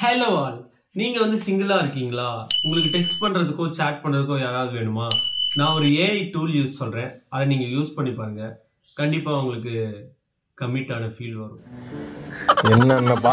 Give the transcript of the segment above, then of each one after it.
hello all நீங்க வந்து சிங்கிளா இருக்கீங்களா உங்களுக்கு டெக்ஸ்ட் பண்றதுக்கோ சேட் பண்றதுக்கோ யாராவது வேணுமா நான் ஒரு ஏஐ டூல் யூஸ் சொல்றேன் அதை நீங்க யூஸ் பண்ணி பாருங்க கண்டிப்பா உங்களுக்கு கமிட் ஆன ஃபீல் வரும் என்னென்ன பா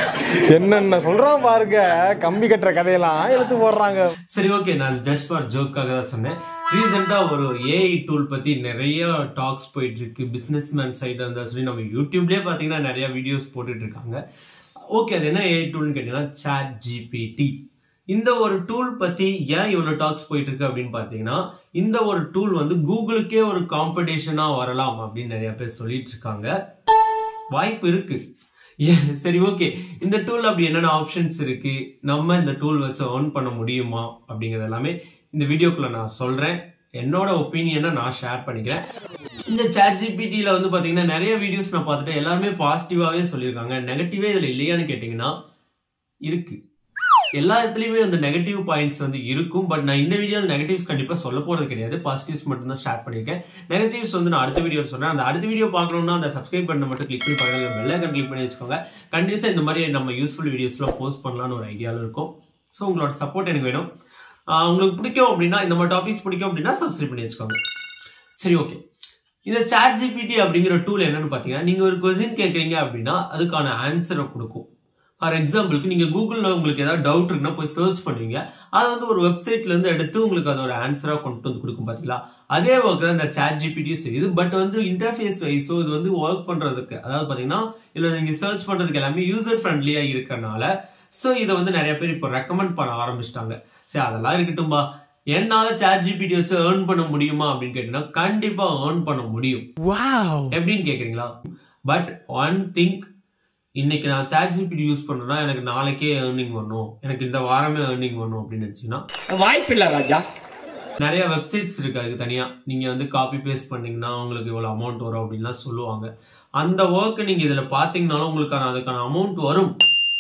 என்னென்ன சொல்றான் பாருங்க கம்பி கட்டுற கதையெல்லாம் எடுத்து போடுறாங்க சரி ஓகே நான் ஜஸ்ட் ஃபார் ஜோக்காக தான் சொன்னேன் ரீசெண்டா ஒரு ஏஐ டூல் பத்தி நிறைய டாக்ஸ் போயிட்டு இருக்கு பிசினஸ் மேன் சைடு இருந்தா சொல்லி நம்ம யூடியூப்லயே பாத்தீங்கன்னா நிறைய வீடியோஸ் போட்டுட்டு இருக்காங்க ஓகே அது என்ன ஏஐ டூல்னு கேட்டீங்கன்னா சாட் ஜிபிடி இந்த ஒரு டூல் பத்தி ஏன் இவ்வளவு டாக்ஸ் போயிட்டு இருக்கு அப்படின்னு பாத்தீங்கன்னா இந்த ஒரு டூல் வந்து கூகுளுக்கே ஒரு காம்படிஷனா வரலாம் அப்படின்னு நிறைய பேர் சொல்லிட்டு இருக்காங்க வாய்ப்பு இருக்கு ஏன், சரி ஓகே இந்த டூல் அப்படி என்னென்ன ஆப்ஷன்ஸ் இருக்கு நம்ம இந்த டூல் வச்சு ஏர்ன் பண்ண முடியுமா அப்படிங்கிறது எல்லாமே இந்த வீடியோக்குள்ள நான் சொல்றேன் என்னோட ஒப்பீனியனை நான் ஷேர் பண்ணிக்கிறேன் இந்த சாட் ஜிபிடியில் வந்து பார்த்தீங்கன்னா நிறைய வீடியோஸ் நான் பார்த்துட்டு எல்லாருமே பாசிட்டிவாகவே சொல்லியிருக்காங்க நெகட்டிவே இதில் இல்லையான்னு கேட்டிங்கன்னா இருக்கு எல்லா இடத்துலையுமே அந்த நெகட்டிவ் பாயிண்ட்ஸ் வந்து இருக்கும் பட் நான் இந்த வீடியோவில் நெகட்டிவ்ஸ் கண்டிப்பாக சொல்ல போகிறது கிடையாது பாசிட்டிவ்ஸ் மட்டும் தான் ஷேர் பண்ணியிருக்கேன் நெகட்டிவ்ஸ் வந்து நான் அடுத்த வீடியோ சொல்றேன் அந்த அடுத்த வீடியோ பார்க்கணும்னா அந்த சப்ஸ்கிரைப் பண்ண மட்டும் கிளிக் பண்ணி பாருங்க பெல் ஐக்கன் கிளிக் பண்ணி வச்சுக்கோங்க கண்டிப்பாக இந்த மாதிரி நம்ம யூஸ்ஃபுல் வீடியோஸ்லாம் போஸ்ட் பண்ணலாம்னு ஒரு ஐடியாவில் இருக்கும் ஸோ உங்களோட சப்போர்ட் எனக்கு வேணும் ஆஹ் உங்களுக்கு பிடிக்கும் அப்படின்னா இந்த மாதிரி டாபிக்ஸ் பிடிக்கும் அப்படின்னா சப்ஸ்கிரைப் பண்ணி வச்சுக்கோங்க சரி ஓகே இந்த சாட் ஜிபிடி அப்படிங்கிற டூல் என்னன்னு பார்த்தீங்கன்னா நீங்க ஒரு கொஸ்டின் கேட்குறீங்க அப்படின்னா அதுக்கான ஆன்சரை கொடுக்கும் ஃபார் எக்ஸாம்பிளுக்கு நீங்க கூகுளில் உங்களுக்கு ஏதாவது டவுட் இருக்குன்னா போய் சர்ச் பண்ணுவீங்க அது வந்து ஒரு வெப்சைட்ல இருந்து எடுத்து உங்களுக்கு அதோட ஆன்சரா கொண்டு வந்து கொடுக்கும் பாத்தீங்களா அதே ஒர்க் தான் இந்த சாட் ஜிபிடியும் செய்யுது பட் வந்து இன்டர்ஃபேஸ் வைஸோ இது வந்து ஒர்க் பண்றதுக்கு அதாவது பாத்தீங்கன்னா இதுல நீங்க சர்ச் பண்றதுக்கு எல்லாமே யூசர் ஃப்ரெண்ட்லியா இருக்கறனால ஸோ இதை வந்து நிறைய பேர் இப்போ ரெக்கமெண்ட் பண்ண ஆரம்பிச்சிட்டாங்க சரி அதெல்லாம் இருக்கட்டும்பா என்னால சாட் ஜிபிடி வச்சு ஏர்ன் பண்ண முடியுமா அப்படின்னு கேட்டீங்கன்னா கண்டிப்பா ஏர்ன் பண்ண முடியும் எப்படின்னு கேக்குறீங்களா பட் ஒன் திங்க் இன்னைக்கு நான் சாட் ஜிபிடி யூஸ் பண்றேன்னா எனக்கு நாளைக்கே ஏர்னிங் வரணும் எனக்கு இந்த வாரமே ஏர்னிங் வரணும் அப்படின்னு நினைச்சீங்கன்னா வாய்ப்பில்லை ராஜா நிறைய வெப்சைட்ஸ் இருக்கு அதுக்கு தனியா நீங்க வந்து காப்பி பேஸ்ட் பண்ணீங்கன்னா உங்களுக்கு இவ்வளவு அமௌண்ட் வரும் அப்படின்லாம் சொல்லுவாங்க அந்த ஒர்க்கை நீங்க இதுல பாத்தீங்கன்னாலும் உங்களுக்கான அதுக்கான அமௌண்ட் வரும்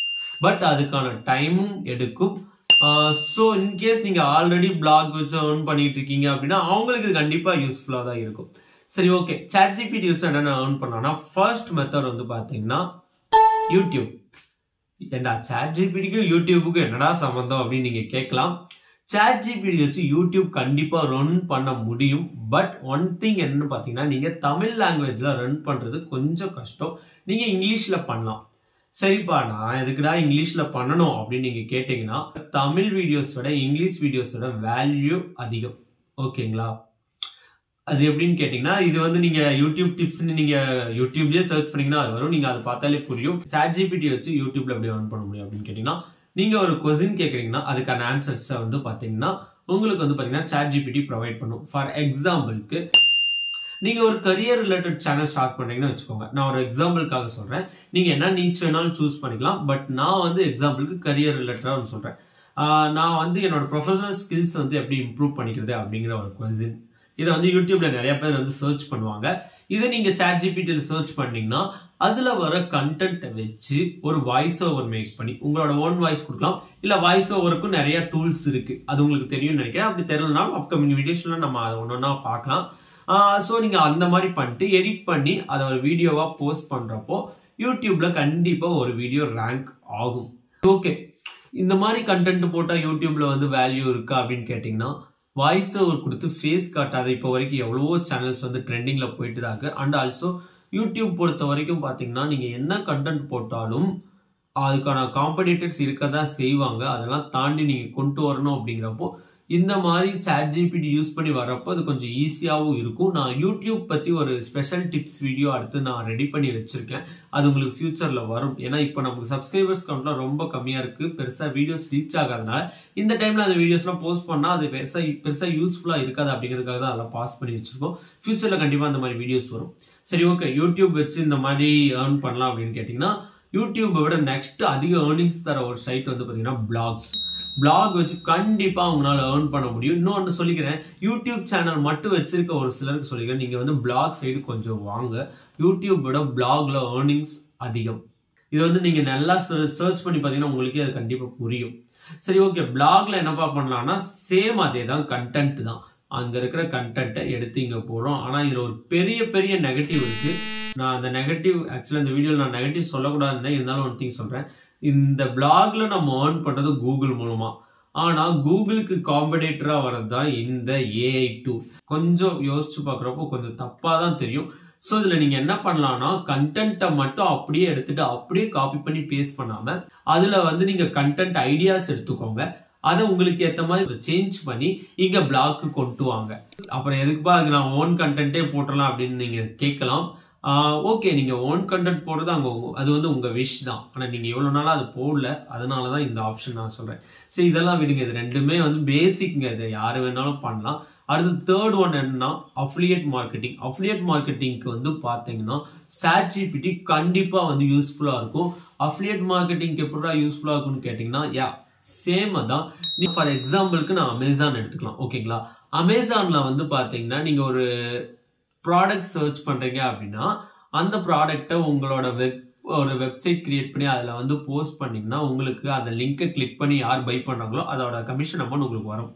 பட் அதுக்கான டைமும் எடுக்கும் ஸோ இன்கேஸ் நீங்க ஆல்ரெடி பிளாக் வச்சு ஏர்ன் பண்ணிட்டு இருக்கீங்க அப்படின்னா அவங்களுக்கு இது கண்டிப்பா யூஸ்ஃபுல்லா தான் இருக்கும் சரி ஓகே சாட் ஜிபிடி வச்சு என்னென்ன ஏர்ன் பண்ணலாம்னா ஃபர்ஸ்ட் மெத்தட் வந்து பாத்தீங்கன்னா யூடியூப் ஏண்டா சாட் ஜிபிடிக்கும் யூடியூபுக்கும் என்னடா சம்பந்தம் அப்படின்னு நீங்க கேட்கலாம் சாட் ஜிபிடி வச்சு யூடியூப் கண்டிப்பா ரன் பண்ண முடியும் பட் ஒன் திங் என்னன்னு பாத்தீங்கன்னா நீங்க தமிழ் லாங்குவேஜ்ல ரன் பண்றது கொஞ்சம் கஷ்டம் நீங்க இங்கிலீஷ்ல பண்ணலாம் சரிப்பா நான் எதுக்குடா இங்கிலீஷ்ல பண்ணணும் அப்படின்னு நீங்க கேட்டீங்கன்னா தமிழ் வீடியோஸோட இங்கிலீஷ் வீடியோஸோட வேல்யூ அதிகம் ஓகேங்களா அது எப்படின்னு கேட்டீங்கன்னா இது வந்து நீங்க யூடியூப் டிப்ஸ்னு நீங்க யூடியூப்லயே சர்ச் பண்ணீங்கன்னா அது வரும் நீங்க அதை பார்த்தாலே புரியும் சாட் ஜிபிடி வச்சு யூடியூப்ல எப்படி ரன் பண்ண முடியும் அப்படின்னு கேட்டீங்கன்னா நீங்க ஒரு கொஸ்டின் கேக்குறீங்கன்னா அதுக்கான ஆன்சர்ஸ் வந்து பாத்தீங்கன்னா உங்களுக்கு வந்து பாத்தீங்கன்னா சாட் ஜிபிடி ப்ரொவைட் பண்ணும் ஃபார் எக்ஸாம்பிளுக்கு நீங்க ஒரு கரியர் ரிலேட்டட் சேனல் ஸ்டார்ட் பண்றீங்கன்னு வச்சுக்கோங்க நான் ஒரு எக்ஸாம்பிளுக்காக சொல்றேன் நீங்க என்ன நீச் வேணாலும் சூஸ் பண்ணிக்கலாம் பட் நான் வந்து எக்ஸாம்பிளுக்கு கரியர் ரிலேட்டடா ஒன்று சொல்றேன் ஆஹ் நான் வந்து என்னோட ப்ரொஃபஷனல் ஸ்கில்ஸ் வந்து எப்படி இம்ப்ரூவ் பண்ணிக்கிறது அப்படிங்கிற ஒரு கொஸ்டின் இதை வந்து யூடியூப்ல நிறைய பேர் வந்து சர்ச் பண்ணுவாங்க இதை நீங்க சாட் ஜிபிடியில் சர்ச் பண்ணீங்கன்னா அதுல வர கண்டென்ட்டை வச்சு ஒரு வாய்ஸ் ஓவர் மேக் பண்ணி உங்களோட ஓன் வாய்ஸ் கொடுக்கலாம் இல்ல வாய்ஸ் ஓவருக்கும் நிறைய டூல்ஸ் இருக்கு அது உங்களுக்கு தெரியும்னு நினைக்கிறேன் அப்படி தெரியலனாலும் அப்கமிங் வீடியோஸ்ல நம்ம அதை ஒன்னொன்னா பார்க்கலாம் ஸோ நீங்க அந்த மாதிரி பண்ணிட்டு எடிட் பண்ணி அதை ஒரு வீடியோவா போஸ்ட் பண்றப்போ யூடியூப்ல கண்டிப்பா ஒரு வீடியோ ரேங்க் ஆகும் ஓகே இந்த மாதிரி கண்டென்ட் போட்டா யூடியூப்ல வந்து வேல்யூ இருக்கா அப்படின்னு கேட்டிங்கன்னா வாய்ஸ் ஓவர் கொடுத்து ஃபேஸ் காட்டாத இப்போ வரைக்கும் எவ்வளவோ சேனல்ஸ் வந்து ட்ரெண்டிங்ல போயிட்டு தான் இருக்கு அண்ட் ஆல்சோ யூடியூப் பொறுத்த வரைக்கும் பார்த்தீங்கன்னா நீங்க என்ன கண்டென்ட் போட்டாலும் அதுக்கான காம்படிட்டர்ஸ் இருக்க தான் செய்வாங்க அதெல்லாம் தாண்டி நீங்க கொண்டு வரணும் அப்படிங்கிறப்போ இந்த மாதிரி சாட் ஜிபிடி யூஸ் பண்ணி வரப்போ அது கொஞ்சம் ஈஸியாகவும் இருக்கும் நான் யூடியூப் பத்தி ஒரு ஸ்பெஷல் டிப்ஸ் வீடியோ அடுத்து நான் ரெடி பண்ணி வச்சிருக்கேன் அது உங்களுக்கு ஃபியூச்சர்ல வரும் ஏன்னா இப்போ நமக்கு சப்ஸ்கிரைபர்ஸ் கவுண்ட்லாம் ரொம்ப கம்மியா இருக்கு பெருசா வீடியோஸ் ரீச் ஆகாதனால இந்த டைம்ல அந்த வீடியோஸ்லாம் போஸ்ட் பண்ணா அது பெருசா பெருசா யூஸ்ஃபுல்லா இருக்காது அப்படிங்கிறதுக்காக தான் அதெல்லாம் பாஸ் பண்ணி வச்சிருக்கோம் ஃபியூச்சர்ல கண்டிப்பா அந்த மாதிரி வீடியோஸ் வரும் சரி ஓகே யூடியூப் வச்சு இந்த மாதிரி ஏர்ன் பண்ணலாம் அப்படின்னு கேட்டிங்கன்னா யூடியூப்பை விட நெக்ஸ்ட் அதிக ஏர்னிங்ஸ் தர ஒரு சைட் வந்து பார்த்தீங்கன்னா பிளாக்ஸ் பிளாக் வச்சு கண்டிப்பா உங்களால ஏர்ன் பண்ண முடியும் இன்னொன்று சொல்லிக்கிறேன் யூடியூப் சேனல் மட்டும் வச்சிருக்க ஒரு சிலருக்கு சொல்லிக்கிறேன் நீங்க வந்து பிளாக் சைடு கொஞ்சம் வாங்க யூடியூப் விட பிளாக்ல ஏர்னிங்ஸ் அதிகம் இது வந்து நீங்க நல்லா சர்ச் பண்ணி பார்த்தீங்கன்னா உங்களுக்கே அது கண்டிப்பா புரியும் சரி ஓகே பிளாக்ல என்னப்பா பண்ணலாம்னா சேம் அதே தான் கண்டென்ட் தான் அங்க இருக்கிற கண்டென்ட்டை எடுத்து இங்க போடுறோம் ஆனா இதுல ஒரு பெரிய பெரிய நெகட்டிவ் இருக்கு நான் அந்த நெகட்டிவ் ஆக்சுவலா இந்த வீடியோல நான் நெகட்டிவ் சொல்லக்கூடாதுன்னு இருந்தாலும் ஒன் திங் சொல்றேன் இந்த பிளாக்ல நம்ம ஏர்ன் பண்றது கூகுள் மூலமா ஆனா கூகுளுக்கு காம்படேட்டரா வர்றது தான் இந்த ஏஐ டூ கொஞ்சம் யோசிச்சு பார்க்குறப்போ கொஞ்சம் தப்பா தான் தெரியும் ஸோ இதில் நீங்கள் என்ன பண்ணலாம்னா கண்டென்ட்டை மட்டும் அப்படியே எடுத்துட்டு அப்படியே காப்பி பண்ணி பேஸ்ட் பண்ணாம அதில் வந்து நீங்கள் கண்டென்ட் ஐடியாஸ் எடுத்துக்கோங்க அதை உங்களுக்கு ஏற்ற மாதிரி சேஞ்ச் பண்ணி இங்கே பிளாக்கு கொண்டு வாங்க அப்புறம் எதுக்குப்பா அதுக்கு நான் ஓன் கண்டென்ட்டே போட்டுடலாம் அப்படின்னு நீங்கள் கேட்கலாம் ஓகே நீங்கள் ஓன் கண்டென்ட் போடுறது அங்கே அது வந்து உங்கள் விஷ் தான் ஆனால் நீங்கள் எவ்வளோ நாளாக அது போடல அதனால தான் இந்த ஆப்ஷன் நான் சொல்கிறேன் சரி இதெல்லாம் விடுங்க இது ரெண்டுமே வந்து பேசிக்ங்க இது யார் வேணாலும் பண்ணலாம் அடுத்து தேர்ட் ஒன் என்னன்னா அஃபிலியேட் மார்க்கெட்டிங் அஃபிலியேட் மார்க்கெட்டிங்க்கு வந்து பார்த்தீங்கன்னா சாட் ஜிபிடி கண்டிப்பாக வந்து யூஸ்ஃபுல்லாக இருக்கும் அஃபிலியேட் மார்க்கெட்டிங்க்கு எப்படா யூஸ்ஃபுல்லாக இருக்கும்னு கேட்டிங்கன்னா யா சேம் தான் நீ ஃபார் எக்ஸாம்பிளுக்கு நான் அமேசான் எடுத்துக்கலாம் ஓகேங்களா அமேசானில் வந்து பார்த்தீங்கன்னா நீங்கள் ஒரு ப்ராடக்ட் சர்ச் பண்ணுறீங்க அப்படின்னா அந்த ப்ராடக்ட்டை உங்களோட வெப் ஒரு வெப்சைட் கிரியேட் பண்ணி அதில் வந்து போஸ்ட் பண்ணிங்கன்னா உங்களுக்கு அந்த லிங்கை கிளிக் பண்ணி யார் பை பண்ணுறாங்களோ அதோட கமிஷன் அமௌண்ட் உங்களுக்கு வரும்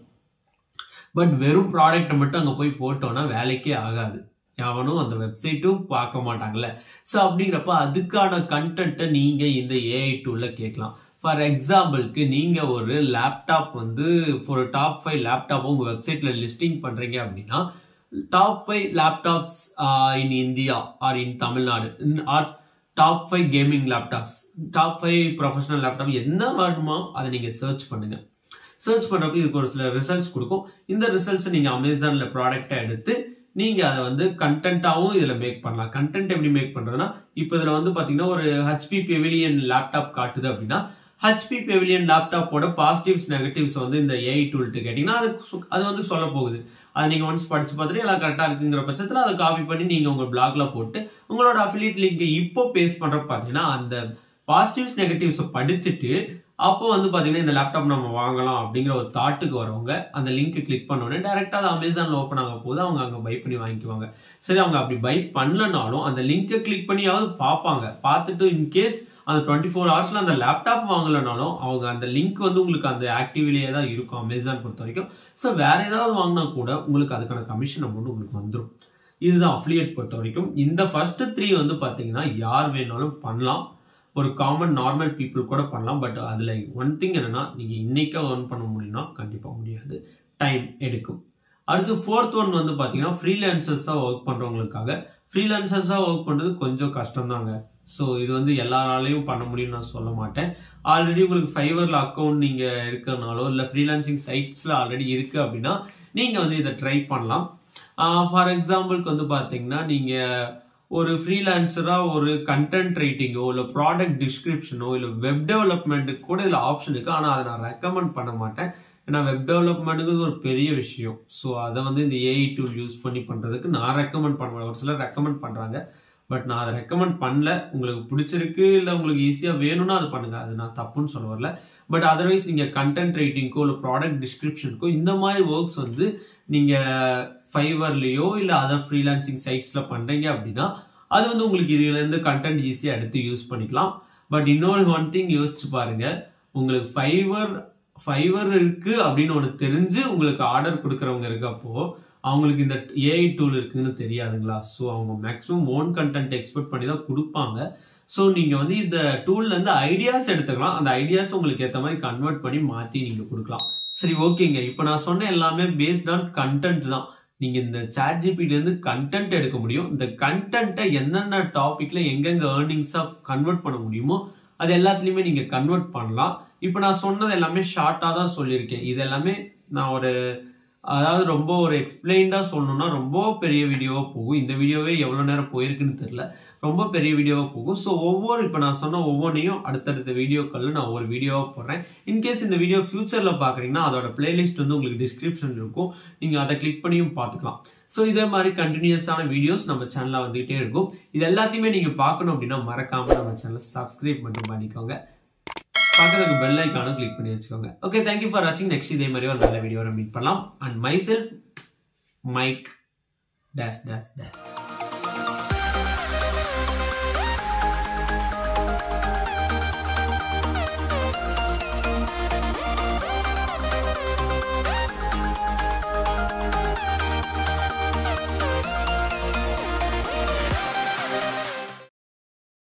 பட் வெறும் ப்ராடக்ட்டை மட்டும் அங்கே போய் போட்டோன்னா வேலைக்கே ஆகாது எவனும் அந்த வெப்சைட்டும் பார்க்க மாட்டாங்கல்ல ஸோ அப்படிங்கிறப்ப அதுக்கான கண்டென்ட்டை நீங்கள் இந்த ஏஐ டூலில் கேட்கலாம் ஃபார் எக்ஸாம்பிளுக்கு நீங்கள் ஒரு லேப்டாப் வந்து ஒரு டாப் ஃபைவ் லேப்டாப் உங்கள் வெப்சைட்டில் லிஸ்டிங் பண்ணுறீங்க அப்படின்னா top five laptops in India or in Tamil Nadu or top five gaming laptops top five professional laptop என்ன வேணுமோ அதை நீங்கள் சர்ச் பண்ணுங்க சர்ச் பண்ணுறப்ப இதுக்கு ஒரு சில ரிசல்ட்ஸ் கொடுக்கும் இந்த ரிசல்ட்ஸை நீங்கள் அமேசானில் ப்ராடக்டை எடுத்து நீங்கள் அதை வந்து கண்டென்ட்டாகவும் இதில் மேக் பண்ணலாம் கண்டென்ட் எப்படி மேக் பண்ணுறதுன்னா இப்போ இதில் வந்து பார்த்தீங்கன்னா ஒரு ஹெச்பி பெவிலியன் லேப்டாப் காட்டுது அப்படின்னா ஹெச்பி பெவிலியன் லேப்டாப்போட பாசிட்டிவ்ஸ் நெகட்டிவ்ஸ் வந்து இந்த ஏஐ டூல்ட்டு கேட்டிங்கன்னா அது சு- அது வந்து சொல்ல போகுது அதை நீங்கள் ஒன்ஸ் படிச்சு பார்த்துட்டு எல்லாம் கரெக்டாக இருக்குங்கிற பட்சத்தில் அதை காப்பி பண்ணி நீங்கள் உங்கள் பிளாக்ல போட்டு உங்களோட அஃபிலியேட் லிங்கை இப்போ பேஸ்ட் பண்ணுறப்ப பார்த்தீங்கன்னா அந்த பாசிட்டிவ்ஸ் நெகட்டிவ்ஸை படிச்சுட்டு அப்போ வந்து பார்த்தீங்கன்னா இந்த லேப்டாப் நம்ம வாங்கலாம் அப்படிங்கிற ஒரு தாட்டுக்கு வரவங்க அந்த லிங்க் கிளிக் பண்ண உடனே டேரெக்டாக அது அமேசானில் ஓப்பன் ஆக போது அவங்க அங்கே பை பண்ணி வாங்கிக்குவாங்க சரி அவங்க அப்படி பை பண்ணலனாலும் அந்த லிங்கை கிளிக் பண்ணியாவது பார்ப்பாங்க பார்த்துட்டு இன்கேஸ் அந்த டுவெண்ட்டி ஃபோர் ஹவர்ஸ்ல அந்த லேப்டாப் வாங்கலைனாலும் அவங்க அந்த லிங்க் வந்து உங்களுக்கு அந்த ஆக்டிவிலேயே தான் இருக்கும் அமேசான் பொறுத்த வரைக்கும் ஸோ வேற ஏதாவது வாங்கினா கூட உங்களுக்கு அதுக்கான கமிஷன் அமௌண்ட் உங்களுக்கு வந்துடும் இதுதான் அஃபிலியேட் பொறுத்த வரைக்கும் இந்த ஃபர்ஸ்ட் த்ரீ வந்து பார்த்தீங்கன்னா யார் வேணாலும் பண்ணலாம் ஒரு காமன் நார்மல் பீப்புள் கூட பண்ணலாம் பட் அதில் ஒன் திங் என்னன்னா நீங்கள் இன்னைக்கே ஏர்ன் பண்ண முடியும்னா கண்டிப்பாக முடியாது டைம் எடுக்கும் அடுத்து ஃபோர்த் ஒன் வந்து பார்த்தீங்கன்னா ஃப்ரீலான்சர்ஸாக ஒர்க் பண்ணுறவங்களுக்காக ஃப்ரீலான்சர்ஸாக ஒர்க் பண்ணுறது கொஞ்சம் கஷ்டம்தாங்க ஸோ இது வந்து எல்லாராலையும் பண்ண முடியும்னு நான் சொல்ல மாட்டேன் ஆல்ரெடி உங்களுக்கு ஃபைவரில் அக்கௌண்ட் நீங்கள் இருக்கிறனாலோ இல்லை ஃப்ரீலான்சிங் சைட்ஸில் ஆல்ரெடி இருக்குது அப்படின்னா நீங்கள் வந்து இதை ட்ரை பண்ணலாம் ஃபார் எக்ஸாம்பிளுக்கு வந்து பார்த்தீங்கன்னா நீங்கள் ஒரு ஃப்ரீலான்சராக ஒரு கண்டென்ட் ரைட்டிங்கோ இல்லை ப்ராடக்ட் டிஸ்கிரிப்ஷனோ இல்லை வெப் டெவலப்மெண்ட்டுக்கு கூட இதில் ஆப்ஷன் இருக்குது ஆனால் அதை நான் ரெக்கமெண்ட் பண்ண மாட்டேன் ஏன்னா வெப் டெவலப்மெண்ட்டுங்கிறது ஒரு பெரிய விஷயம் ஸோ அதை வந்து இந்த ஏஐ டூல் யூஸ் பண்ணி பண்ணுறதுக்கு நான் ரெக்கமெண்ட் பண்ண மாட்டேன் ஒரு சிலர் ரெக்கமெண்ட் பண்ணுறாங்க பட் நான் அதை ரெக்கமெண்ட் பண்ணல உங்களுக்கு பிடிச்சிருக்கு இல்லை உங்களுக்கு ஈஸியாக வேணும்னா அது பண்ணுங்க அது நான் தப்புன்னு சொல்ல வரல பட் அதர்வைஸ் நீங்கள் கண்டென்ட் ரைட்டிங்க்கோ இல்லை ப்ராடக்ட் டிஸ்கிரிப்ஷனுக்கோ இந்த மாதிரி ஒர்க்ஸ் வந்து நீங்கள் ஃபைவர்லேயோ இல்லை அதர் ஃப்ரீலான்சிங் சைட்ஸில் பண்ணுறீங்க அப்படின்னா அது வந்து உங்களுக்கு இதுலேருந்து கண்டென்ட் ஈஸியாக எடுத்து யூஸ் பண்ணிக்கலாம் பட் இன்னொரு ஒன் திங் யோசிச்சு பாருங்க உங்களுக்கு ஃபைவர் ஃபைவர் இருக்கு அப்படின்னு ஒன்று தெரிஞ்சு உங்களுக்கு ஆர்டர் கொடுக்குறவங்க இருக்கப்போ அவங்களுக்கு இந்த ஏஐ டூல் இருக்குன்னு தெரியாதுங்களா ஸோ அவங்க மேக்ஸிமம் ஓன் கண்டென்ட் எக்ஸ்பெக்ட் பண்ணி தான் கொடுப்பாங்க ஸோ நீங்கள் வந்து இந்த டூல்லேருந்து ஐடியாஸ் எடுத்துக்கலாம் அந்த ஐடியாஸ் உங்களுக்கு ஏற்ற மாதிரி கன்வெர்ட் பண்ணி மாற்றி நீங்கள் கொடுக்கலாம் சரி ஓகேங்க இப்போ நான் சொன்ன எல்லாமே பேஸ்ட் ஆன் கண்டென்ட் தான் நீங்க இந்த சாட் ஜிபில இருந்து கண்டென்ட் எடுக்க முடியும் இந்த கண்டென்ட்டை என்னென்ன டாபிக்ல எங்கெங்க ஏர்னிங்ஸா கன்வெர்ட் பண்ண முடியுமோ அது எல்லாத்துலயுமே நீங்க கன்வெர்ட் பண்ணலாம் இப்போ நான் சொன்னது எல்லாமே ஷார்ட்டா தான் சொல்லியிருக்கேன் இது எல்லாமே நான் ஒரு அதாவது ரொம்ப ஒரு எக்ஸ்பிளைன்டா சொல்லணும்னா ரொம்ப பெரிய வீடியோவா போகும் இந்த வீடியோவே எவ்வளவு நேரம் போயிருக்குன்னு தெரியல ரொம்ப பெரிய வீடியோவா போகும் ஸோ ஒவ்வொரு இப்போ நான் சொன்ன ஒவ்வொன்றையும் அடுத்தடுத்த வீடியோக்களில் நான் ஒவ்வொரு வீடியோவாக போடுறேன் இன்கேஸ் இந்த வீடியோ ஃபியூச்சரில் பார்க்குறீங்கன்னா அதோட பிளேலிஸ்ட் வந்து உங்களுக்கு டிஸ்கிரிப்ஷன் இருக்கும் நீங்கள் அதை கிளிக் பண்ணியும் பார்த்துக்கலாம் ஸோ இதே மாதிரி கண்டினியூஸான வீடியோஸ் நம்ம சேனலில் வந்துகிட்டே இருக்கும் இது எல்லாத்தையுமே நீங்கள் பார்க்கணும் அப்படின்னா மறக்காம நம்ம சேனலை சப்ஸ்கிரைப் மட்டும் பண்ணிக்கோங்க பக்கத்துக்கு பெல் ஐக்கானும் கிளிக் பண்ணி வச்சுக்கோங்க ஓகே தேங்க்யூ ஃபார் வாட்சிங் நெக்ஸ்ட் இதே மாதிரி ஒரு நல்ல வீடியோவை மீட் பண்ணலாம் and myself mic days days days